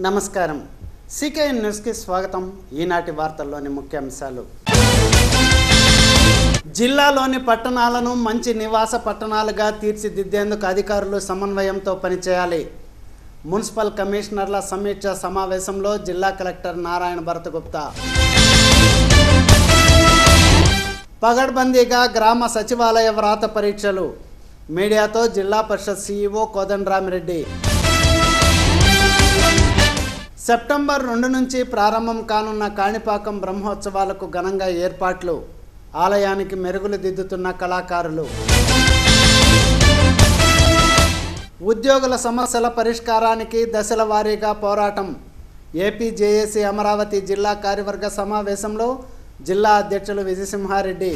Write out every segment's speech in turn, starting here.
నమస్కారం సికేఎన్ న్యూస్కి స్వాగతం ఈనాటి వార్తల్లోని ముఖ్యాంశాలు జిల్లాలోని పట్టణాలను మంచి నివాస పట్టణాలుగా తీర్చిదిద్దేందుకు అధికారులు సమన్వయంతో పనిచేయాలి మున్సిపల్ కమిషనర్ల సమీక్ష సమావేశంలో జిల్లా కలెక్టర్ నారాయణ భరతగుప్తా పగడ్బందీగా గ్రామ సచివాలయ వ్రాత పరీక్షలు మీడియాతో జిల్లా పరిషత్ సీఈఓ కోదండరామిరెడ్డి సెప్టెంబర్ రెండు నుంచి ప్రారంభం కానున్న కాణిపాకం బ్రహ్మోత్సవాలకు ఘనంగా ఏర్పాట్లు ఆలయానికి మెరుగులు దిద్దుతున్న కళాకారులు ఉద్యోగుల సమస్యల పరిష్కారానికి దశల వారీగా పోరాటం ఏపీ జేఏసీ అమరావతి జిల్లా కార్యవర్గ సమావేశంలో జిల్లా అధ్యక్షులు విజయసింహారెడ్డి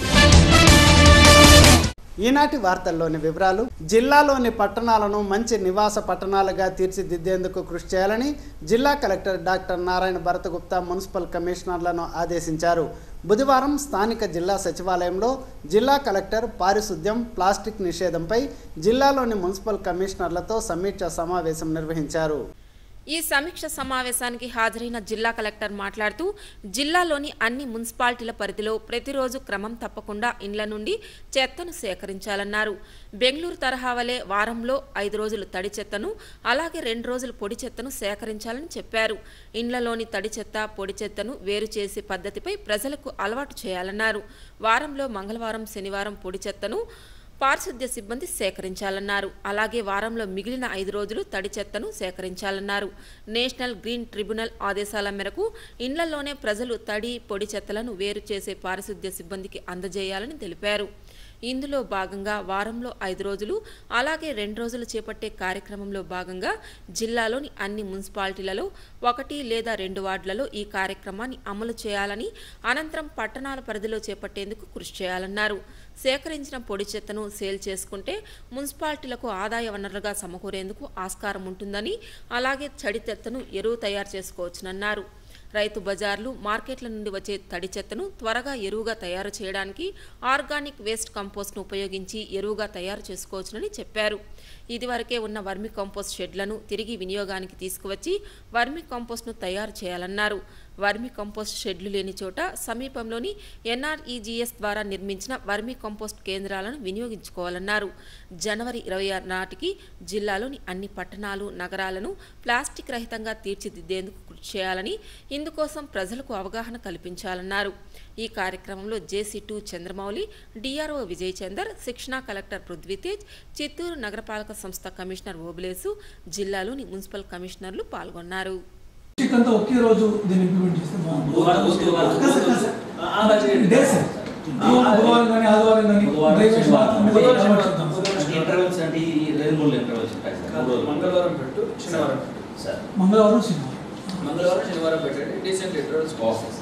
ఈనాటి వార్తల్లోని వివరాలు జిల్లాలోని పట్టణాలను మంచి నివాస పట్టణాలుగా తీర్చిదిద్దేందుకు కృషి చేయాలని జిల్లా collector doctor Narayana Bharat Gupta municipal కమిషనర్లను ఆదేశించారు బుధవారం స్థానిక జిల్లా సచివాలయంలో జిల్లా కలెక్టర్ పారిశుద్ధ్యం ప్లాస్టిక్ నిషేధంపై జిల్లాలోని మున్సిపల్ కమిషనర్లతో సమీక్ష సమావేశం నిర్వహించారు ఈ సమీక్ష సమావేశానికి హాజరైన జిల్లా కలెక్టర్ మాట్లాడుతూ జిల్లాలోని అన్ని మున్సిపాలిటీల పరిధిలో ప్రతిరోజు క్రమం తప్పకుండా ఇండ్ల నుండి చెత్తను సేకరించాలన్నారు బెంగళూరు తరహా వలె వారంలో ఐదు రోజులు తడి చెత్తను అలాగే రెండు రోజులు పొడి చెత్తను సేకరించాలని చెప్పారు ఇండ్లలోని తడి చెత్త పొడి చెత్తను వేరు చేసే పద్ధతిపై ప్రజలకు అలవాటు చేయాలన్నారు వారంలో మంగళవారం శనివారం పొడి చెత్తను పారిశుద్ధ్య సిబ్బంది సేకరించాలన్నారు అలాగే వారంలో మిగిలిన ఐదు రోజులు తడి చెత్తను సేకరించాలన్నారు నేషనల్ గ్రీన్ ట్రిబ్యునల్ ఆదేశాల మేరకు ఇండ్లలోనే ప్రజలు తడి పొడి చెత్తలను వేరు చేసే పారిశుద్ధ్య సిబ్బందికి అందజేయాలని తెలిపారు ఇందులో భాగంగా వారంలో ఐదు రోజులు అలాగే రెండు రోజులు చేపట్టే కార్యక్రమంలో భాగంగా జిల్లాలోని అన్ని మున్సిపాలిటీలలో ఒకటి లేదా రెండు వార్డులలో ఈ కార్యక్రమాన్ని అమలు చేయాలని అనంతరం పట్టణాల పరిధిలో చేపట్టేందుకు కృషి చేయాలన్నారు సేకరించిన పొడి చెత్తను సేల్ చేసుకుంటే మున్సిపాలిటీలకు ఆదాయ వనరులుగా సమకూరేందుకు ఆస్కారం ఉంటుందని అలాగే చెడి చెత్తను ఎరువు తయారు చేసుకోవచ్చునన్నారు రైతు బజార్లు మార్కెట్ల నుండి వచ్చే తడి చెత్తను త్వరగా ఎరువుగా తయారు చేయడానికి ఆర్గానిక్ వేస్ట్ కంపోస్ట్ను ఉపయోగించి ఎరువుగా తయారు చేసుకోవచ్చునని చెప్పారు ఇదివరకే ఉన్న వర్మి కంపోస్ట్ షెడ్లను తిరిగి వినియోగానికి తీసుకువచ్చి వర్మి కంపోస్ట్ను తయారు చేయాలన్నారు వర్మి కంపోస్ట్ షెడ్లు లేని చోట సమీపంలోని ఎన్ఆర్ఈజీఎస్ ద్వారా నిర్మించిన వర్మి కంపోస్ట్ కేంద్రాలను వినియోగించుకోవాలన్నారు జనవరి ఇరవై ఆరు నాటికి జిల్లాలోని అన్ని పట్టణాలు నగరాలను ప్లాస్టిక్ రహితంగా తీర్చిదిద్దేందుకు కృషి చేయాలని ఇందుకోసం ప్రజలకు అవగాహన కల్పించాలన్నారు ఈ కార్యక్రమంలో JC two Chandramouli DRO Vijay Chander శిక్షణా కలెక్టర్ పృథ్వీతేజ్ చిత్తూరు నగరపాలక సంస్థ కమిషనర్ ఓబులేసు జిల్లాలోని మున్సిపల్ కమిషనర్లు పాల్గొన్నారు డిస్ట్రిక్ట్ అంతా ఒకే రోజు దీన్ని ఇంప్లిమెంట్ చేస్తే బాగుంటుంది బుధవారం బుధవారం కాదు సార్, కాదు సార్. అలా చేయండి. డే సార్ బుధవారం బుధవారం కానీ ఆదివారం కానీ బుధవారం, డ్రైవేషన్ శనివారం. మాత్రమే బుధవారం, అమలు శనివారం. చేద్దాం సార్. అంటే ఇంటర్వెల్స్ అంటే ఈ రెండు మూడు ఇంటర్వెల్స్ ఉంటాయి సార్ మూడు రోజులు. మంగళవారం పెట్టు శనివారం పెట్టు. సార్ మంగళవారం శనివారం మంగళవారం శనివారం పెట్టండి decent intervals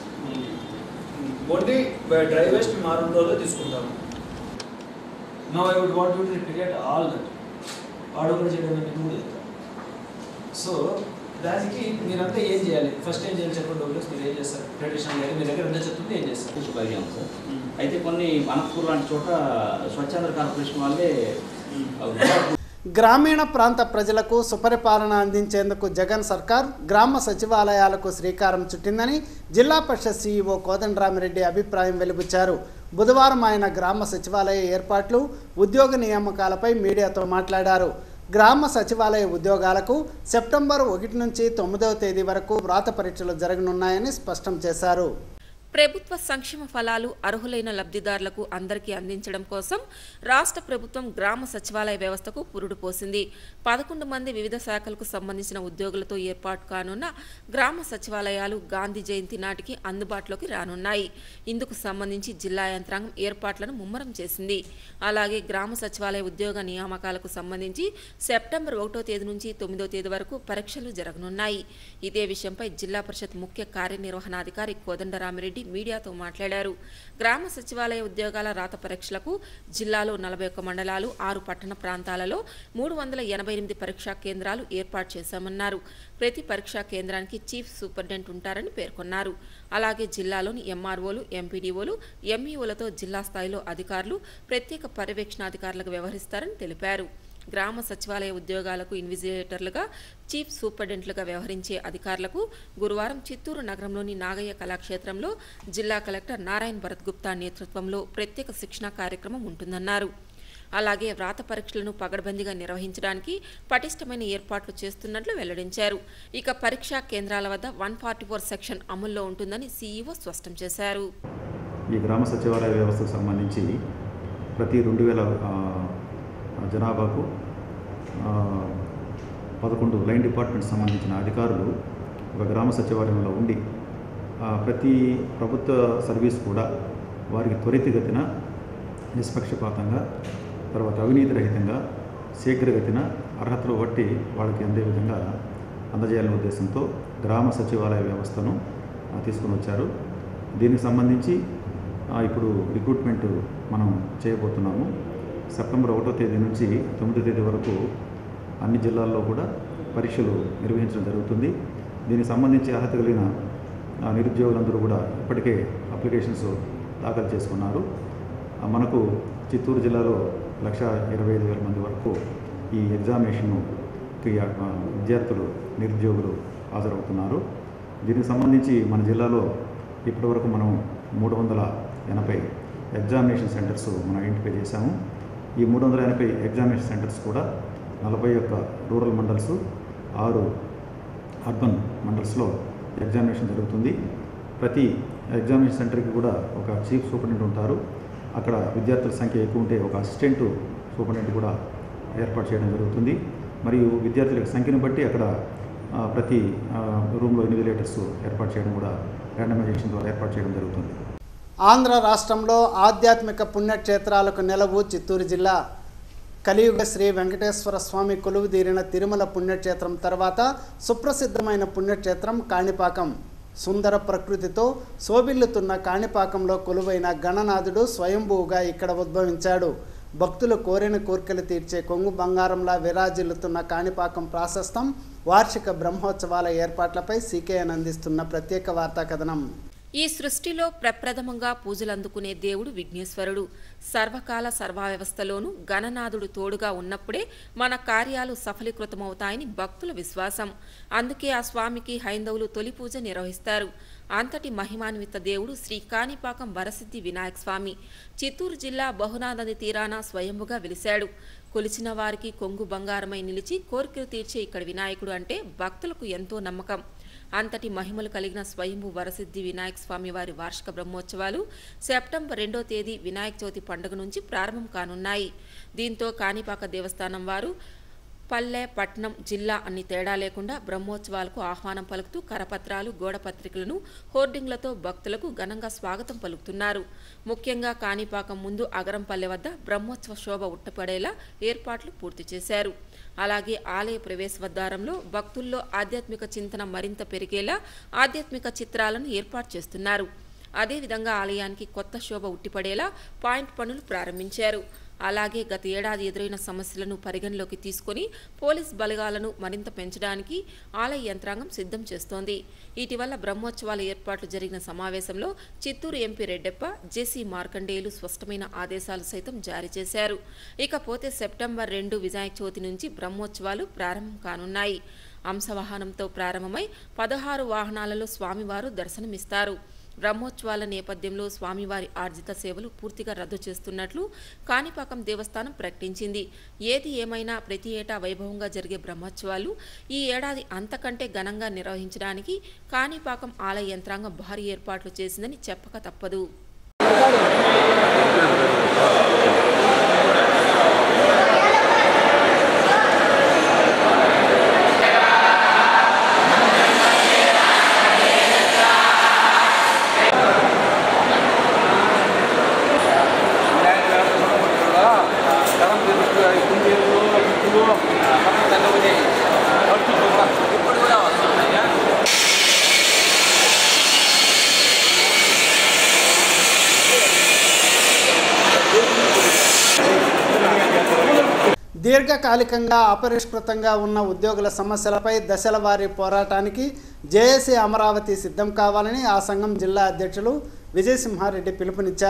only dry waste మా రెండు రోజులు తీసుకుంటాము Now I would want you to replicate all that. Order కూడా చేయడం అనేది కూడా చేద్దాం. సో దానికి మీరంతా ఏం చేయాలి ఫస్ట్ ఏం చేయాలి చెప్పండి డబ్బులు మీరు ఏం చేస్తారు ట్రెడిషనల్ అయితే మీ దగ్గర ఎంత చెప్తుంది ఏం చేస్తారు తీసుకు అడిగాము సార్ అయితే కొన్ని అనంతపూర్ లాంటి చోట స్వచ్ఛంద కార్పొరేషన్ వాళ్ళే గ్రామీణ ప్రాంత ప్రజలకు సుపరిపాలన అందించేందుకు జగన్ సర్కార్ గ్రామ సచివాలయాలకు శ్రీకారం చుట్టిందని జిల్లా పరిషత్ సీఈఓ కోదండరామిరెడ్డి అభిప్రాయం వెలిబుచ్చారు బుధవారం ఆయన గ్రామ సచివాలయ ఏర్పాట్లు ఉద్యోగ నియామకాలపై మీడియాతో మాట్లాడారు గ్రామ సచివాలయ ఉద్యోగాలకు సెప్టెంబర్ ఒకటి నుంచి తొమ్మిదవ తేదీ వరకు వ్రాత పరీక్షలు జరగనున్నాయని స్పష్టం చేశారు ప్రభుత్వ సంక్షేమ ఫలాలు అర్హులైన లబ్ధిదారులకు అందరికీ అందించడం కోసం రాష్ట్ర ప్రభుత్వం గ్రామ సచివాలయ వ్యవస్థకు పురుడు పోసింది పదకొండు మంది వివిధ శాఖలకు సంబంధించిన ఉద్యోగులతో ఏర్పాటు కానున్న గ్రామ సచివాలయాలు గాంధీ జయంతి నాటికి అందుబాటులోకి రానున్నాయి ఇందుకు సంబంధించి జిల్లా యంత్రాంగం ఏర్పాట్లను ముమ్మరం చేసింది అలాగే గ్రామ సచివాలయ ఉద్యోగ నియామకాలకు సంబంధించి సెప్టెంబర్ ఒకటో తేదీ నుంచి తొమ్మిదో తేదీ వరకు పరీక్షలు జరగనున్నాయి ఇదే విషయంపై జిల్లా పరిషత్ ముఖ్య కార్యనిర్వహణాధికారి కోదండరామిరెడ్డి మీడియాతో మాట్లాడారు గ్రామ సచివాలయ ఉద్యోగాల రాత పరీక్షలకు జిల్లాలో నలభై ఒక్క మండలాలు ఆరు పట్టణ ప్రాంతాలలో మూడు వందల ఎనభై ఎనిమిది పరీక్షా కేంద్రాలు ఏర్పాటు చేశామన్నారు ప్రతి పరీక్షా కేంద్రానికి చీఫ్ సూపరింటెండెంట్ ఉంటారని పేర్కొన్నారు అలాగే జిల్లాలోని ఎంఆర్ఓలు ఎంపీడీఓలు ఎంఈఓలతో జిల్లా స్థాయిలో అధికారులు ప్రత్యేక పర్యవేక్షణాధికారులకు వ్యవహరిస్తారని తెలిపారు గ్రామ సచివాలయ ఉద్యోగాలకు ఇన్విజిలేటర్లుగా చీఫ్ సూపరింటెండెంట్లుగా వ్యవహరించే అధికారులకు గురువారం చిత్తూరు నగరంలోని నాగయ్య కళాక్షేత్రంలో జిల్లా కలెక్టర్ నారాయణ్ భరత్ గుప్తా నేతృత్వంలో ప్రత్యేక శిక్షణా కార్యక్రమం ఉంటుందన్నారు అలాగే వ్రాత పరీక్షలను పగడ్బందీగా నిర్వహించడానికి పటిష్టమైన ఏర్పాట్లు చేస్తున్నట్లు వెల్లడించారు ఇక పరీక్షా కేంద్రాల వద్ద వన్ ఫార్టీ ఫోర్ సెక్షన్ అమల్లో ఉంటుందని సీఈఓ స్పష్టం చేశారు ఈ గ్రామ సచివాలయ వ్యవస్థకు సంబంధించి ప్రతి రెండు వేల ఆ, జనాభాకు ఆ, పదకొండు లైన్ డిపార్ట్మెంట్ సంబంధించిన అధికారులు ఒక గ్రామ సచివాలయంలో ఉండి ఆ, ప్రతి ప్రభుత్వ సర్వీస్ కూడా వారికి త్వరితగతిన నిష్పక్షపాతంగా తర్వాత అవినీతి రహితంగా శీఘ్రగతిన అర్హతలు బట్టి వాళ్ళకి అందే విధంగా అందజేయాలనే ఉద్దేశంతో గ్రామ సచివాలయ వ్యవస్థను ఆ, తీసుకొని వచ్చారు దీనికి సంబంధించి ఆ, ఇప్పుడు రిక్రూట్మెంట్ మనం చేయబోతున్నాము సెప్టెంబర్ ఒకటో తేదీ నుంచి తొమ్మిదో తేదీ వరకు అన్ని జిల్లాల్లో కూడా పరీక్షలు నిర్వహించడం జరుగుతుంది దీనికి సంబంధించి అర్హత కలిగిన ఆ, నిరుద్యోగులందరూ కూడా ఇప్పటికే అప్లికేషన్స్ దాఖలు చేసుకున్నారు ఆ, మనకు చిత్తూరు జిల్లాలో లక్ష ఇరవై ఐదు వేల మంది వరకు ఈ ఎగ్జామినేషన్కి ఆ, విద్యార్థులు నిరుద్యోగులు హాజరవుతున్నారు దీనికి సంబంధించి మన జిల్లాలో ఇప్పటివరకు మనం మూడు వందల ఎనభై ఎగ్జామినేషన్ సెంటర్స్ మనం ఐడెంటిఫై చేశాము ఈ మూడు వందల ఎనభై ఎగ్జామినేషన్ సెంటర్స్ కూడా నలభై ఒక్క రూరల్ మండల్స్ ఆరు అర్బన్ మండల్స్లో ఎగ్జామినేషన్ జరుగుతుంది ప్రతి ఎగ్జామినేషన్ సెంటర్కి కూడా ఒక చీఫ్ సూపరింటెండెంట్ ఉంటారు అక్కడ విద్యార్థుల సంఖ్య ఎక్కువ ఉంటే ఒక అసిస్టెంట్ సూపరింటెండెంట్ కూడా ఏర్పాటు చేయడం జరుగుతుంది మరియు విద్యార్థుల యొక్క సంఖ్యను బట్టి అక్కడ ఆ, ప్రతి రూమ్లో ఇన్విజిలేటర్స్ ఏర్పాటు చేయడం కూడా ర్యాండమైజేషన్ ద్వారా ఏర్పాటు చేయడం జరుగుతుంది ఆంధ్ర రాష్ట్రంలో ఆధ్యాత్మిక పుణ్యక్షేత్రాలకు నెలవు చిత్తూరు జిల్లా కలియుగ శ్రీ వెంకటేశ్వర స్వామి కొలువుదీరిన తిరుమల పుణ్యక్షేత్రం తర్వాత సుప్రసిద్ధమైన పుణ్యక్షేత్రం కాణిపాకం సుందర ప్రకృతితో శోభిల్లుతున్న కాణిపాకంలో కొలువైన గణనాథుడు స్వయంభూగా ఇక్కడ ఉద్భవించాడు భక్తులు కోరిన కోరికలు తీర్చే కొంగు బంగారంలా విరాజిల్లుతున్న కాణిపాకం ప్రాశస్తం వార్షిక బ్రహ్మోత్సవాల ఏర్పాట్లపై సీకేఎన్ అందిస్తున్న ప్రత్యేక వార్తా కథనం ఈ సృష్టిలో ప్రప్రథమంగా పూజలు అందుకునే దేవుడు విఘ్నేశ్వరుడు సర్వకాల సర్వావ్యవస్థలోనూ గణనాథుడు తోడుగా ఉన్నప్పుడే మన కార్యాలు సఫలీకృతమవుతాయని భక్తుల విశ్వాసం అందుకే ఆ స్వామికి హైందవులు తొలి పూజ నిర్వహిస్తారు అంతటి మహిమాన్విత దేవుడు శ్రీ కాణిపాకం వరసిద్ధి వినాయక స్వామి చిత్తూరు జిల్లా బహునా నది తీరాన స్వయంభుగా వెలిశాడు కొలిచిన వారికి కొంగు బంగారమై నిలిచి కోరికలు తీర్చే ఇక్కడ వినాయకుడు అంటే భక్తులకు ఎంతో నమ్మకం అంతటి మహిమలు కలిగిన స్వయంభు వరసిద్ధి వినాయక స్వామి వారి వార్షిక బ్రహ్మోత్సవాలు సెప్టెంబర్ రెండో తేదీ వినాయక చవితి పండుగ నుంచి ప్రారంభం కానున్నాయి దీంతో కాణిపాక దేవస్థానం వారు పల్లె పట్నం జిల్లా అన్ని తేడా లేకుండా బ్రహ్మోత్సవాలకు ఆహ్వానం పలుకుతూ కరపత్రాలు గోడపత్రికలను హోర్డింగ్లతో భక్తులకు ఘనంగా స్వాగతం పలుకుతున్నారు ముఖ్యంగా కాణిపాకం ముందు అగరంపల్లె వద్ద బ్రహ్మోత్సవ శోభ ఉట్టపడేలా ఏర్పాట్లు పూర్తి చేశారు అలాగే ఆలయ ప్రవేశద్వారంలో భక్తుల్లో ఆధ్యాత్మిక చింతన మరింత పెరిగేలా ఆధ్యాత్మిక చిత్రాలను ఏర్పాటు చేస్తున్నారు అదేవిధంగా ఆలయానికి కొత్త శోభ ఉట్టిపడేలా పాయింట్ పనులు ప్రారంభించారు అలాగే గత ఏడాది ఎదురైన సమస్యలను పరిగణలోకి తీసుకొని పోలీస్ బలగాలను మరింత పెంచడానికి ఆలయ యంత్రాంగం సిద్ధం చేస్తోంది ఇటీవల బ్రహ్మోత్సవాల ఏర్పాట్లు జరిగిన సమావేశంలో చిత్తూరు ఎంపీ రెడ్డెప్ప జేసీ మార్కండేయులు స్పష్టమైన ఆదేశాలు సైతం జారీ చేశారు ఇకపోతే సెప్టెంబర్ రెండు వినాయక చవితి నుంచి బ్రహ్మోత్సవాలు ప్రారంభం కానున్నాయి అంశవాహనంతో ప్రారంభమై పదహారు వాహనాలలో స్వామివారు దర్శనమిస్తారు బ్రహ్మోత్సవాల నేపథ్యంలో స్వామివారి ఆర్జిత సేవలు పూర్తిగా రద్దు చేస్తున్నట్లు కాణిపాకం దేవస్థానం ప్రకటించింది ఏది ఏమైనా ప్రతి ఏటా వైభవంగా జరిగే బ్రహ్మోత్సవాలు ఈ ఏడాది అంతకంటే ఘనంగా నిర్వహించడానికి కాణిపాకం ఆలయ యంత్రాంగం భారీ ఏర్పాట్లు చేసిందని చెప్పక తప్పదు దీర్ఘకాలికంగా అపరిష్కృతంగా ఉన్న ఉద్యోగుల సమస్యలపై దశల వారీ పోరాటానికి జేఏసీ అమరావతి సిద్ధం కావాలని ఆ సంఘం జిల్లా అధ్యక్షులు విజయసింహారెడ్డి పిలుపునిచ్చారు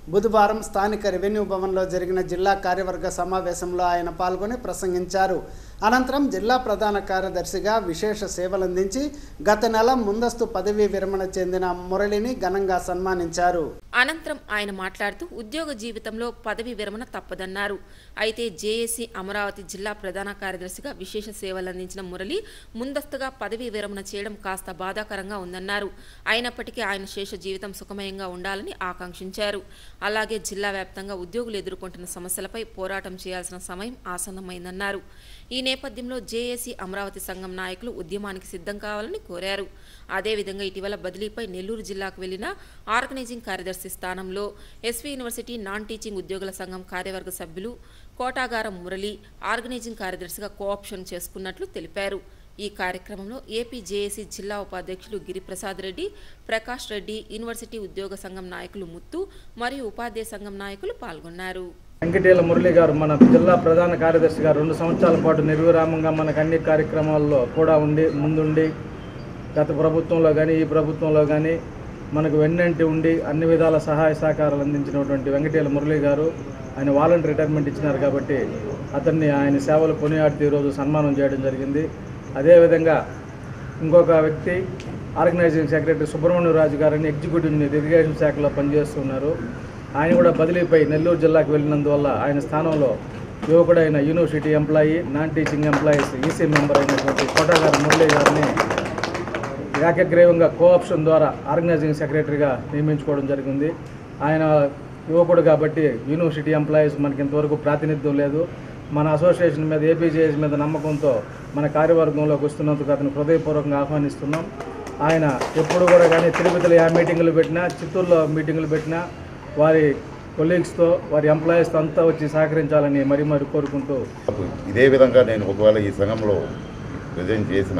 బుధవారం స్థానిక రెవెన్యూ భవన్లో జరిగిన జిల్లా కార్యవర్గ సమావేశంలో ఆయన పాల్గొని ప్రసంగించారు అనంతరం జిల్లా ప్రధాన కార్యదర్శిగా విశేష సేవలందించి గత నెల ముందస్తు పదవీ విరమణ చెందిన మురళిని ఘనంగా సన్మానించారు అనంతరం ఆయన మాట్లాడుతూ ఉద్యోగ జీవితంలో పదవి విరమణ తప్పదన్నారు అయితే జేఏసీ అమరావతి జిల్లా ప్రధాన కార్యదర్శిగా విశేష సేవలందించిన మురళి ముందస్తుగా పదవీ విరమణ చేయడం కాస్త బాధాకరంగా ఉందన్నారు అయినప్పటికీ ఆయన శేష జీవితం సుఖమయంగా ఉండాలని ఆకాంక్షించారు అలాగే జిల్లా వ్యాప్తంగా ఉద్యోగులు ఎదుర్కొంటున్న సమస్యలపై పోరాటం చేయాల్సిన సమయం ఆసన్నమైందన్నారు ఈ నేపథ్యంలో జేఏసీ అమరావతి సంఘం నాయకులు ఉద్యమానికి సిద్ధం కావాలని కోరారు అదేవిధంగా ఇటీవల బదిలీపై నెల్లూరు జిల్లాకు వెళ్లిన ఆర్గనైజింగ్ కార్యదర్శి స్థానంలో ఎస్వీ యూనివర్సిటీ నాన్ టీచింగ్ ఉద్యోగుల సంఘం కార్యవర్గ సభ్యులు కోటాగారం మురళి ఆర్గనైజింగ్ కార్యదర్శిగా కోఆప్షన్ చేసుకున్నట్లు తెలిపారు ఈ కార్యక్రమంలో ఏపీ జేఏసీ జిల్లా ఉపాధ్యక్షులు గిరిప్రసాద్ రెడ్డి ప్రకాష్ రెడ్డి యూనివర్సిటీ ఉద్యోగ సంఘం నాయకులు ముత్తు మరియు ఉపాధ్యాయ సంఘం నాయకులు పాల్గొన్నారు వెంకటేల మురళి గారు మన జిల్లా ప్రధాన కార్యదర్శి గారు రెండు సంవత్సరాల పాటు నిర్విరామంగా మనకు అన్ని కార్యక్రమాల్లో కూడా ఉండి ముందుండి గత ప్రభుత్వంలో కానీ ఈ ప్రభుత్వంలో కానీ మనకు వెన్నంటి ఉండి అన్ని విధాల సహాయ సహకారాలు అందించినటువంటి వెంకటేల మురళి గారు ఆయన వాలంటీ రిటైర్మెంట్ ఇచ్చినారు కాబట్టి అతన్ని ఆయన సేవలు కొనియాడుతూ ఈరోజు సన్మానం చేయడం జరిగింది అదేవిధంగా ఇంకొక వ్యక్తి ఆర్గనైజింగ్ సెక్రటరీ సుబ్రహ్మణ్య రాజు గారిని ఎగ్జిక్యూటివ్ ఇరిగేషన్ శాఖలో పనిచేస్తున్నారు ఆయన కూడా బదిలీపై నెల్లూరు జిల్లాకు వెళ్ళినందువల్ల ఆయన స్థానంలో యువకుడైన university employee non teaching employees EC member అయినటువంటి కోటాగారి మురళి గారిని ఏకగ్రీవంగా కోఆప్షన్ ద్వారా ఆర్గనైజింగ్ సెక్రటరీగా నియమించుకోవడం జరిగింది ఆయన యువకుడు కాబట్టి యూనివర్సిటీ ఎంప్లాయీస్ మనకి ఇంతవరకు ప్రాతినిధ్యం లేదు మన అసోసియేషన్ మీద ఏపీజేఎస్ మీద నమ్మకంతో మన కార్యవర్గంలోకి వస్తున్నందుకు అతను హృదయపూర్వకంగా ఆహ్వానిస్తున్నాం ఆయన ఎప్పుడు కూడా కానీ తిరుపతిలో ఏ మీటింగులు పెట్టినా చిత్తూరులో మీటింగులు పెట్టినా వారి కొలీగ్స్తో వారి ఎంప్లాయీస్తో అంతా వచ్చి సహకరించాలని మరీ మరి కోరుకుంటూ ఇదే విధంగా నేను ఒకవేళ ఈ సంఘంలో రిజైన్ చేసిన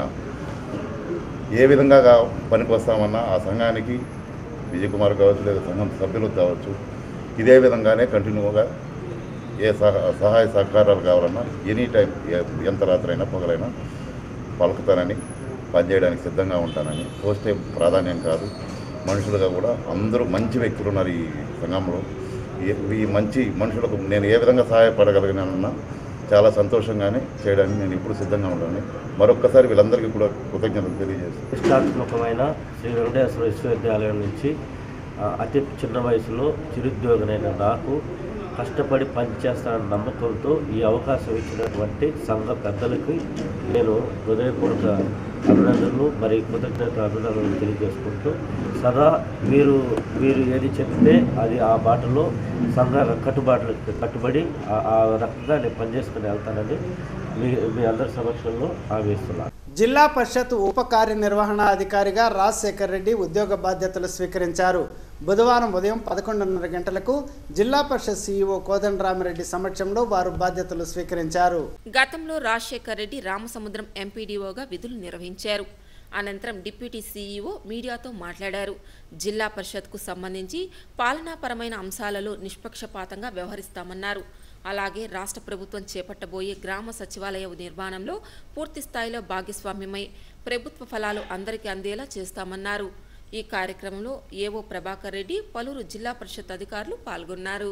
ఏ విధంగా గా- పనికి వస్తామన్నా ఆ సంఘానికి విజయ్ కుమార్ కావచ్చు లేదా సంఘం సభ్యులు కావచ్చు ఇదే విధంగానే కంటిన్యూగా ఏ సహ సహాయ సహకారాలు కావాలన్నా ఎనీ టైం ఏ- ఎంత రాత్రైనా పగలైనా పలుకుతానని పనిచేయడానికి సిద్ధంగా ఉంటానని పోస్తే ప్రాధాన్యం కాదు మనుషులుగా కూడా అందరూ మంచి వ్యక్తులు ఉన్నారు ఈ సంఘంలో ఈ- ఈ మంచి మనుషులకు నేను ఏ విధంగా సహాయపడగలిగినానన్నా చాలా సంతోషంగానే చేయడానికి నేను ఇప్పుడు సిద్ధంగా ఉంటాను మరొక్కసారి వీళ్ళందరికీ కూడా కృతజ్ఞతలు తెలియజేస్తాను ప్రతిష్టాత్మకమైన శ్రీ వెంకటేశ్వర విశ్వవిద్యాలయం నుంచి ఆ, అతి చిన్న వయసులో చిరుద్యోగినైన నాకు కష్టపడి పనిచేస్తానన్న నమ్మకంతో ఈ అవకాశం ఇచ్చినటువంటి సంఘ పెద్దలకి నేను హృదయపూర్వక అభినందనలు మరి కృతజ్ఞత అభినందనలు తెలియజేసుకుంటూ సదా మీరు మీరు ఏది చెప్తే అది ఆ బాటలో సంఘ కట్టుబాట్లకు కట్టుబడి ఆ- ఆ రకంగా నేను పనిచేసుకుని వెళ్తానని మీ మీ అందరి సమక్షంలో హామీ ఇస్తున్నాను జిల్లా పరిషత్ ఉప కార్యనిర్వహణ అధికారిగా రాజశేఖర్ రెడ్డి ఉద్యోగ బాధ్యతలు స్వీకరించారు బుధవారం ఉదయం పదకొండున్నర గంటలకు జిల్లా పరిషత్ సీఈఓ కోదండరామిరెడ్డి సమక్షంలో వారు బాధ్యతలు స్వీకరించారు గతంలో రాజశేఖర్ రెడ్డి రామసముద్రం ఎంపీడీఓగా విధులు నిర్వహించారు అనంతరం డిప్యూటీ సీఈఓ మీడియాతో మాట్లాడారు జిల్లా పరిషత్కు సంబంధించి పాలనాపరమైన అంశాలలో నిష్పక్షపాతంగా వ్యవహరిస్తామన్నారు అలాగే రాష్ట్ర ప్రభుత్వం చేపట్టబోయే గ్రామ సచివాలయ నిర్మాణంలో పూర్తి స్థాయిలో భాగస్వామ్యమై ప్రభుత్వ ఫలాలు అందరికీ అందేలా చేస్తామన్నారు ఈ కార్యక్రమంలో ఏవో ప్రభాకర్ రెడ్డి పలువురు జిల్లా పరిషత్ అధికారులు పాల్గొన్నారు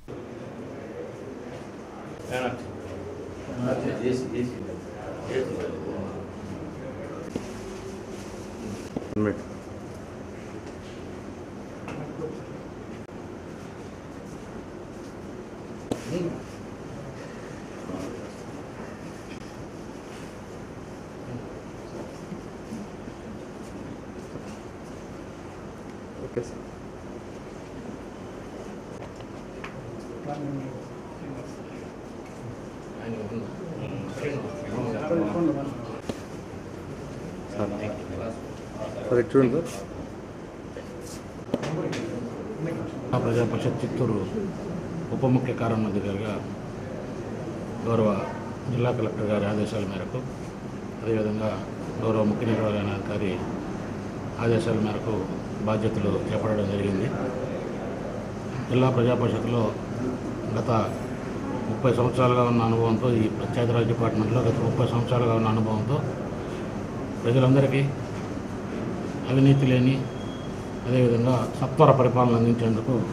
ప్రజా పరిషత్ చిత్తూరు ఉప ముఖ్య కార్యనిర్వహణాధికారిగా గౌరవ జిల్లా కలెక్టర్ గారి ఆదేశాల మేరకు అదేవిధంగా గౌరవ ముఖ్య నిర్వహణాధికారి ఆదేశాల మేరకు బాధ్యతలు చేపట్టడం జరిగింది జిల్లా ప్రజా పరిషత్లో గత ముప్పై సంవత్సరాలుగా ఉన్న అనుభవంతో ఈ పంచాయతీరాజ్ డిపార్ట్మెంట్లో గత ముప్పై సంవత్సరాలుగా ఉన్న అనుభవంతో ప్రజలందరికీ అవినీతి లేని అదేవిధంగా సత్వర పరిపాలన అందించేందుకు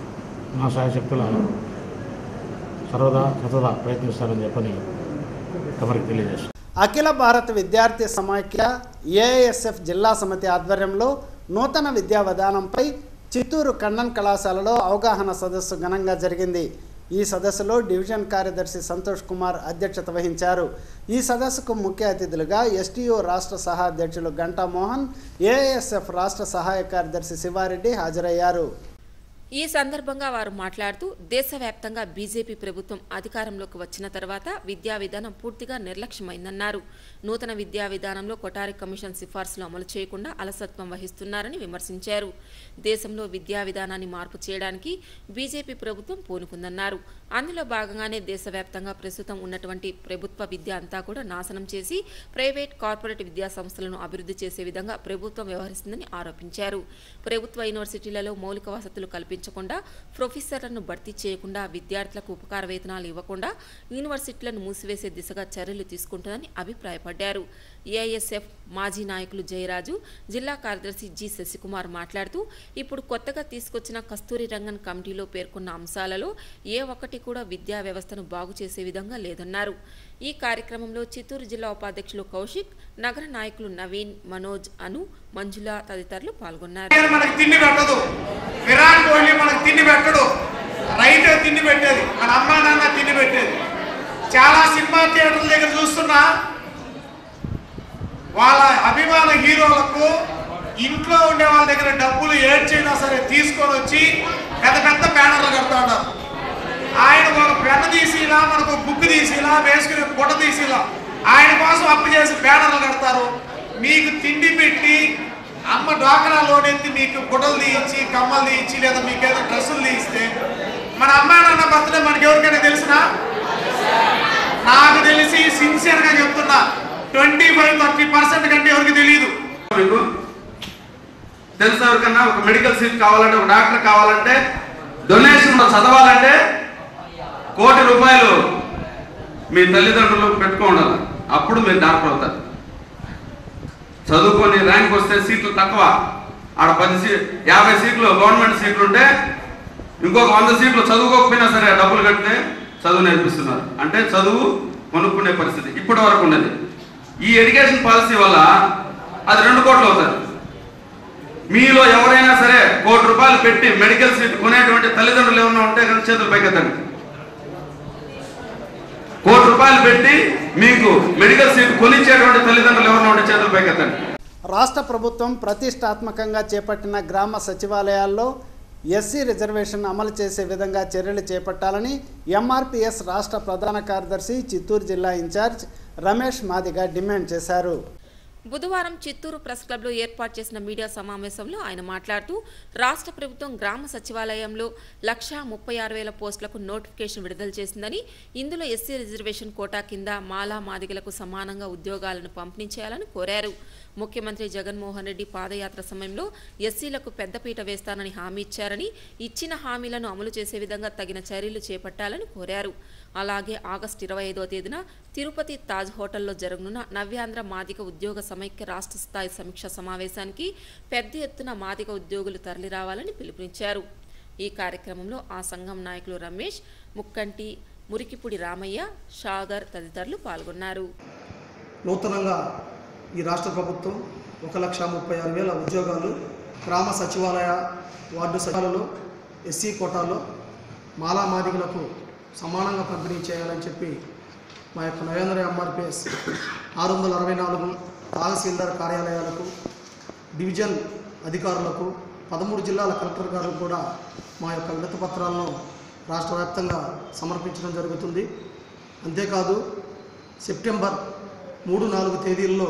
నా సాయశక్తుల సర్వదా సతదా ప్రయత్నిస్తానని చెప్పని తమరికి తెలియజేస్తాను అఖిల భారత విద్యార్థి సమాఖ్య ఏఐఎస్ఎఫ్ జిల్లా సమితి ఆధ్వర్యంలో నూతన విద్యా విధానంపై చిత్తూరు కన్నన్ కళాశాలలో అవగాహన సదస్సు ఘనంగా జరిగింది ఈ సదస్సులో డివిజన్ కార్యదర్శి సంతోష్ కుమార్ అధ్యక్షత వహించారు ఈ సదస్సుకు ముఖ్య అతిథులుగా ఎస్టీఓ రాష్ట్ర సహా అధ్యక్షులు గంటా మోహన్ ఏఐఎస్ఎఫ్ రాష్ట్ర సహాయ కార్యదర్శి శివారెడ్డి హాజరయ్యారు ఈ సందర్భంగా వారు మాట్లాడుతూ దేశవ్యాప్తంగా బీజేపీ ప్రభుత్వం అధికారంలోకి వచ్చిన తర్వాత విద్యా విధానం పూర్తిగా నిర్లక్ష్యమైందన్నారు నూతన విద్యా విధానంలో కొటారి కమిషన్ సిఫార్సులు అమలు చేయకుండా అలసత్వం వహిస్తున్నారని విమర్శించారు దేశంలో విద్యా విధానాన్ని మార్పు చేయడానికి బీజేపీ ప్రభుత్వం పూనుకుందన్నారు అందులో భాగంగానే దేశవ్యాప్తంగా ప్రస్తుతం ఉన్నటువంటి ప్రభుత్వ విద్య అంతా కూడా నాశనం చేసి ప్రైవేట్ కార్పొరేట్ విద్యా సంస్థలను అభివృద్ధి చేసే విధంగా ప్రభుత్వం వ్యవహరిస్తుందని ఆరోపించారు ప్రభుత్వ యూనివర్సిటీలలో మౌలిక వసతులు కల్పించకుండా ప్రొఫెసర్లను భర్తీ చేయకుండా విద్యార్థులకు ఉపకార వేతనాలు ఇవ్వకుండా యూనివర్సిటీలను మూసివేసే దిశగా చర్యలు తీసుకుంటుందని అభిప్రాయపడ్డారు ఏఐఎస్ఎఫ్ మాజీ నాయకులు జయరాజు జిల్లా కార్యదర్శి జి శశికుమార్ మాట్లాడుతూ ఇప్పుడు కొత్తగా తీసుకొచ్చిన కస్తూరి రంగన్ కమిటీలో పేర్కొన్న అంశాలలో ఏ ఒక్కటి కూడా విద్యా వ్యవస్థను బాగు చేసే విధంగా లేదన్నారు ఈ కార్యక్రమంలో చిత్తూరు జిల్లా ఉపాధ్యక్షులు కౌశిక్ నగర నాయకులు నవీన్ మనోజ్ అను మంజుల తదితరులు పాల్గొన్నారు మనకి తిండి పెట్టదు విరాట్ కోహ్లీ మనకు తిండి పెట్టడు రైట్ తిండి పెట్టేది మన అమ్మా నాన్న తిండి పెట్టేది చాలా సినిమా థియేటర్ల దగ్గర చూస్తున్నా వాళ్ళ అభిమాన హీరోలకు ఇంట్లో ఉండే వాళ్ళ దగ్గర డబ్బులు ఏడ్చైనా సరే తీసుకొని వచ్చి పెద్ద పెద్ద బ్యానర్లు కడతా ఉన్నారు ఆయన ఒక పెన్ తీసిలా మనకు బుక్ తీసిలా వేసుకుని గుడ్డ తీసిలా ఆయన కోసం అప్పు చేసి బ్యానర్లు కడతారు మీకు తిండి పెట్టి అమ్మ డ్వాక్రా లోన్ ఎత్తి మీకు గుడ్డలు తీయించి కమ్మలు తీయించి లేదా మీకు ఏదో డ్రెస్సులు తీయిస్తే మన అమ్మా నాన్న బర్త్డే మనకి ఎవరికైనా తెలిసినా నాకు తెలిసి సిన్సియర్ గా చెప్తున్నా ట్వంటీ ఫైవ్ థర్టీ పర్సెంట్ కంటే ఎవరికి తెలియదు మీకు తెలుసా ఎవరికన్నా ఒక మెడికల్ సీట్ కావాలంటే ఒక డాక్టర్ కావాలంటే డొనేషన్ చదవాలంటే కోటి రూపాయలు మీ తల్లిదండ్రులు పెట్టుకోండాలి అప్పుడు మీరు డాక్టర్ అవుతారు చదువుకొని ర్యాంక్ వస్తే సీట్లు తక్కువ ఆడ పది సీ యాభై సీట్లు గవర్నమెంట్ సీట్లు ఉంటే ఇంకొక వంద సీట్లు చదువుకోకపోయినా సరే డబ్బులు కడితే చదువు నేర్పిస్తున్నారు అంటే చదువు కొనుక్కునే పరిస్థితి ఇప్పటి వరకు ఉన్నది ఈ ఎడ్యుకేషన్ పాలసీ వల్ల అది రెండు కోట్లు అవుతుంది మీలో ఎవరైనా సరే కోటి రూపాయలు పెట్టి మెడికల్ సీట్ కొనేటువంటి తల్లిదండ్రులు ఏమన్నా ఉంటే కనుక చేతులు పైకెత్తండి కోటి రూపాయలు పెట్టి మీకు మెడికల్ సీట్ కొనిచ్చేటువంటి తల్లిదండ్రులు ఎవరైనా ఉంటే చేతులు పైకెత్తండి రాష్ట్ర ప్రభుత్వం ప్రతిష్టాత్మకంగా చేపట్టిన గ్రామ సచివాలయాల్లో ఎస్సీ రిజర్వేషన్ అమలు చేసే విధంగా చర్యలు చేపట్టాలని ఎంఆర్పిఎస్ రాష్ట్ర ప్రధాన కార్యదర్శి చిత్తూరు జిల్లా ఇన్ఛార్జ్ రమేష్ మాదిగ డిమాండ్ చేశారు బుధవారం చిత్తూరు ప్రెస్ క్లబ్లో ఏర్పాటు చేసిన మీడియా సమావేశంలో ఆయన మాట్లాడుతూ రాష్ట్ర ప్రభుత్వం గ్రామ సచివాలయంలో లక్షా ముప్పై ఆరు వేల పోస్టులకు నోటిఫికేషన్ విడుదల చేసిందని ఇందులో ఎస్సీ రిజర్వేషన్ కోటా కింద మాలా మాదిగలకు సమానంగా ఉద్యోగాలను పంపిణీ చేయాలని కోరారు ముఖ్యమంత్రి జగన్మోహన్ రెడ్డి పాదయాత్ర సమయంలో ఎస్సీలకు పెద్దపీట వేస్తానని హామీ ఇచ్చారని ఇచ్చిన హామీలను అమలు చేసే విధంగా తగిన చర్యలు చేపట్టాలని కోరారు అలాగే ఆగస్టు ఇరవై ఐదో తేదీన తిరుపతి తాజ్ హోటల్లో జరగనున్న నవ్యాంధ్ర మాదిక ఉద్యోగ సమైక్య రాష్ట్ర స్థాయి సమీక్ష సమావేశానికి పెద్ద ఎత్తున మాదిక ఉద్యోగులు తరలిరావాలని పిలుపునిచ్చారు ఈ కార్యక్రమంలో ఆ సంఘం నాయకులు రమేష్ ముక్కంటి మురికిపుడి రామయ్య షాగర్ తదితరులు పాల్గొన్నారు నూతనంగా ఈ రాష్ట్ర ప్రభుత్వం ఒక లక్ష ముప్పై ఆరు వేల ఉద్యోగాలు గ్రామ సచివాలయ వార్డు సచివాలయంలో ఎస్సీ కోటాలో మాలా మాదిగలకు సమానంగా పంపిణీ చేయాలని చెప్పి మా యొక్క నరేంద్ర ఎంఆర్పిఎస్ ఆరు వందల అరవై నాలుగు తహసీల్దార్ కార్యాలయాలకు డివిజన్ అధికారులకు పదమూడు జిల్లాల కలెక్టర్ గారు కూడా మా యొక్క విడత పత్రాలను రాష్ట్ర వ్యాప్తంగా సమర్పించడం జరుగుతుంది అంతేకాదు సెప్టెంబర్ మూడు నాలుగు తేదీల్లో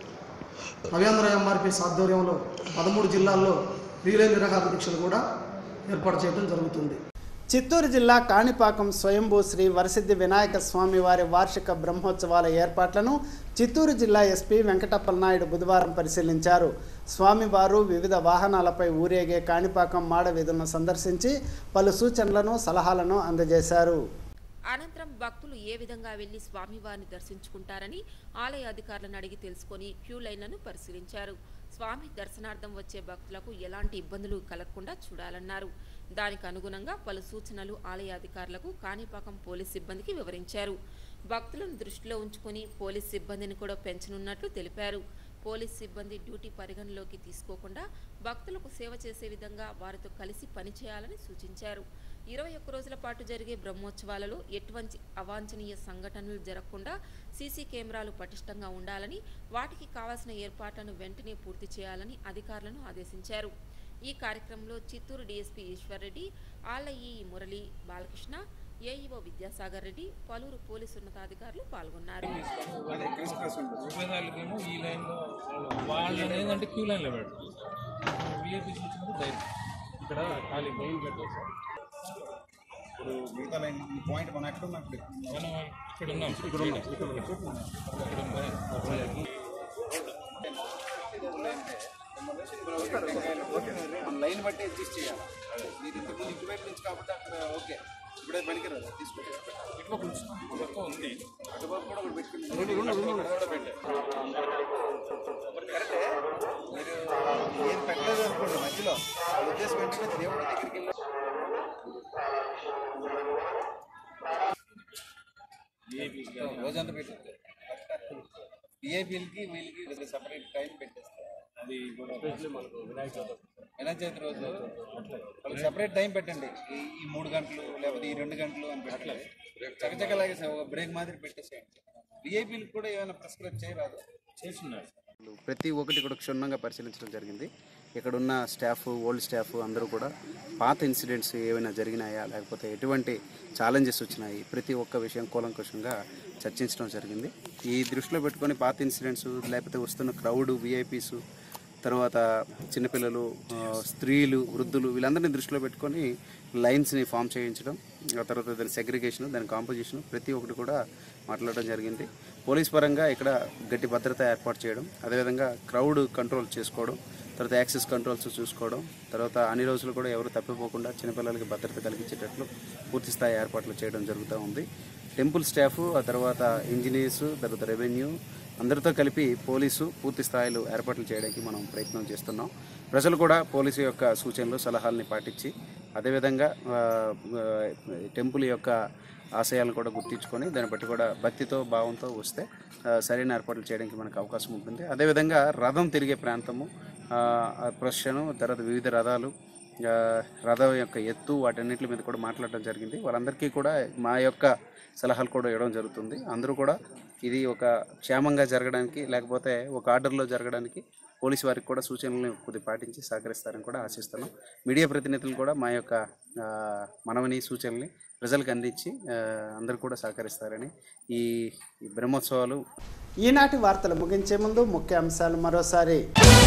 నవేంద్ర ఎంఆర్పిఎస్ ఆధ్వర్యంలో పదమూడు జిల్లాల్లో రీలే నిరాహార దీక్షలు కూడా ఏర్పాటు చేయడం జరుగుతుంది చిత్తూరు జిల్లా కాణిపాకం స్వయంభూ శ్రీ వరసిద్ధి వినాయక స్వామి వారి వార్షిక బ్రహ్మోత్సవాల ఏర్పాట్లను చిత్తూరు జిల్లా ఎస్పీ వెంకటప్పల నాయుడు బుధవారం పరిశీలించారు స్వామివారు వివిధ వాహనాలపై ఊరేగే కాణిపాకం మాడ వీధులను సందర్శించి పలు సూచనలను సలహాలను అందజేశారు అనంతరం భక్తులు ఏ విధంగా వెళ్లి స్వామివారిని దర్శించుకుంటారని ఆలయ అధికారులను అడిగి తెలుసుకొని క్యూ లైన్లను పరిశీలించారు స్వామి దర్శనార్థం వచ్చే భక్తులకు ఎలాంటి ఇబ్బందులు కలగకుండా చూడాలన్నారు దానికి అనుగుణంగా పలు సూచనలు ఆలయ అధికారులకు కాణిపాకం పోలీస్ సిబ్బందికి వివరించారు భక్తులను దృష్టిలో ఉంచుకొని పోలీస్ సిబ్బందిని కూడా పెంచనున్నట్లు తెలిపారు పోలీస్ సిబ్బంది డ్యూటీ పరిగణలోకి తీసుకోకుండా భక్తులకు సేవ చేసే విధంగా వారితో కలిసి పనిచేయాలని సూచించారు ఇరవై ఒక్క రోజుల పాటు జరిగే బ్రహ్మోత్సవాలలో ఎటువంటి అవాంఛనీయ సంఘటనలు జరగకుండా సీసీ కెమెరాలు పటిష్టంగా ఉండాలని వాటికి కావాల్సిన ఏర్పాట్లను వెంటనే పూర్తి చేయాలని అధికారులను ఆదేశించారు ఈ కార్యక్రమంలో చిత్తూరు డీఎస్పీ ఈశ్వర్రెడ్డి ఆలఈ మురళి బాలకృష్ణ ఏఈఓ విద్యాసాగర్ రెడ్డి పలువురు పోలీసు ఉన్నతాధికారులు పాల్గొన్నారు ఉపయోగాలకేమో ఈ లైన్లో వాళ్ళని ఏంటంటే క్యూ లైన్లో పెడతారు విఐపీస్ వచ్చినప్పుడు డైరెక్ట్ ఇక్కడ ఖాళీ మెయిన్ పెట్టారు సార్ ఇప్పుడు మిగతా లైన్ ఈ పాయింట్ మనం ఎక్కడ ఉన్నాం ఇప్పుడు మనం ఇక్కడ ఉన్నాం ఇక్కడ ఉన్నాం ఇక్కడ ఉన్నాం. ఇక్కడ ఉన్నాం. మన లైన్ బట్టి అడ్జస్ట్ చేయాలి మీరు ఇంతకుముందు ఇటువైపు నుంచి కాబట్టి అక్కడ ఓకే ఇప్పుడే పనికిరాదు తీసుకుంటే ఇట్లా కొంచెం పక్క ఉంది అటువైపు కూడా ఒకటి పెట్టుకుంటే రెండు, రెండు, రెండు. అక్కడ కూడా పెట్టారు. కరెక్టే మీరు ఏం పెట్టలేదు అనుకోండి మధ్యలో వాళ్ళ ఉద్దేశం ఏంటంటే దేవుడి దగ్గరికి వెళ్ళి రోజంతా పెట్టారు విఐపీలకి వీళ్ళకి సపరేట్ టైం పెట్టేస్తారు అది ఎస్పెషల్లీ మనకు వినాయక చవితి వినాయక చవితి రోజు వాళ్ళకి సపరేట్ టైం పెట్టండి ఈ ఈ మూడు గంటలు లేకపోతే ఈ రెండు గంటలు అని పెట్టలేదు చకచకలాగే బ్రేక్ మాదిరి పెట్టేసేయండి విఐపీలకు కూడా ఏమైనా ప్రిస్క్రైబ్ చేయరాదు చేస్తున్నారు ప్రతి ఒక్కటి కూడా క్షుణ్ణంగా పరిశీలించడం జరిగింది ఇక్కడ ఉన్న స్టాఫ్ ఓల్డ్ స్టాఫ్ అందరూ కూడా పాత ఇన్సిడెంట్స్ ఏమైనా జరిగినాయా లేకపోతే ఎటువంటి ఛాలెంజెస్ వచ్చినాయి ప్రతి ఒక్క విషయం కూలంకుషంగా చర్చించడం జరిగింది ఈ దృష్టిలో పెట్టుకొని పాత ఇన్సిడెంట్స్ లేకపోతే వస్తున్న క్రౌడ్ విఐపీస్ తర్వాత చిన్నపిల్లలు ఆ, స్త్రీలు వృద్ధులు వీళ్ళందరినీ దృష్టిలో పెట్టుకొని లైన్స్ని ఫామ్ చేయించడం ఆ తర్వాత దాని సెగ్రిగేషన్ దాని కాంపోజిషన్ ప్రతి ఒక్కటి కూడా మాట్లాడడం జరిగింది పోలీస్ పరంగా ఇక్కడ గట్టి భద్రత ఏర్పాటు చేయడం అదేవిధంగా క్రౌడ్ కంట్రోల్ చేసుకోవడం తర్వాత యాక్సెస్ కంట్రోల్స్ చూసుకోవడం తర్వాత అన్ని రోజులు కూడా ఎవరు తప్పిపోకుండా చిన్నపిల్లలకి భద్రత కలిగించేటట్లు పూర్తి స్థాయి ఏర్పాట్లు చేయడం జరుగుతూ ఉంది టెంపుల్ స్టాఫ్ ఆ తర్వాత ఇంజనీర్స్ తర్వాత రెవెన్యూ అందరితో కలిపి పోలీసు పూర్తి స్థాయిలో ఏర్పాట్లు చేయడానికి మనం ప్రయత్నం చేస్తున్నాం ప్రజలు కూడా పోలీసు యొక్క సూచనలు సలహాలని పాటించి అదేవిధంగా ఆ, ఆ, టెంపుల్ యొక్క ఆశయాలను కూడా గుర్తించుకొని దాన్ని బట్టి కూడా భక్తితో భావంతో వస్తే ఆ, సరైన ఏర్పాట్లు చేయడానికి మనకు అవకాశం ఉంటుంది అదేవిధంగా రథం తిరిగే ప్రాంతము ప్రొషన్ తర్వాత వివిధ రథాలు ఆ, రథం యొక్క ఎత్తు వాటన్నిటి మీద కూడా మాట్లాడడం జరిగింది వాళ్ళందరికీ కూడా మా యొక్క సలహాలు కూడా ఇవ్వడం జరుగుతుంది అందరూ కూడా ఇది ఒక క్షేమంగా జరగడానికి లేకపోతే ఒక ఆర్డర్లో జరగడానికి పోలీసు వారికి కూడా సూచనలను కొద్ది పాటించి సహకరిస్తారని కూడా ఆశిస్తున్నాం మీడియా ప్రతినిధులు కూడా మా యొక్క ఆ, మనవని సూచనల్ని ప్రజలకు అందించి ఆ, అందరూ కూడా సహకరిస్తారని ఈ ఈ బ్రహ్మోత్సవాలు ఈనాటి వార్తలు ముగించే ముందు ముఖ్య అంశాలు మరోసారి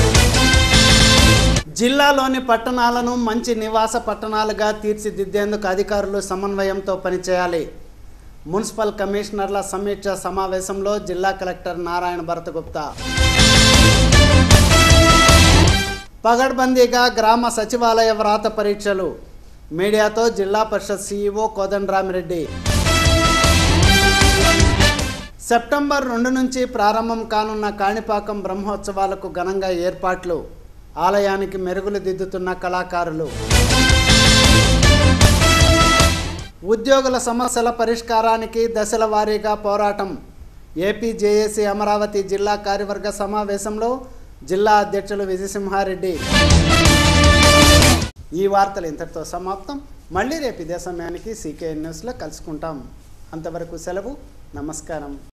జిల్లాలోని పట్టణాలను మంచి నివాస పట్టణాలుగా తీర్చిదిద్దేందుకు అధికారులు సమన్వయంతో పనిచేయాలి మున్సిపల్ కమిషనర్ల సమీక్ష సమావేశంలో జిల్లా కలెక్టర్ నారాయణ భరతగుప్తా పగడ్బందీగా గ్రామ సచివాలయ వ్రాత పరీక్షలు మీడియాతో జిల్లా పరిషత్ సీఈఓ కోదండరామిరెడ్డి సెప్టెంబర్ రెండు నుంచి ప్రారంభం కానున్న కాణిపాకం బ్రహ్మోత్సవాలకు ఘనంగా ఏర్పాట్లు ఆలయానికి మెరుగులు దిద్దుతున్న కళాకారులు ఉద్యోగుల సమస్యల పరిష్కారానికి దశల వారీగా పోరాటం ఏపీ జేఏసీ అమరావతి జిల్లా కార్యవర్గ సమావేశంలో జిల్లా అధ్యక్షులు విజయసింహారెడ్డి ఈ వార్తలు ఇంతటితో సమాప్తం మళ్ళీ రేపు ఇదే సమయానికి సీకే న్యూస్లో కలుసుకుంటాం అంతవరకు సెలవు నమస్కారం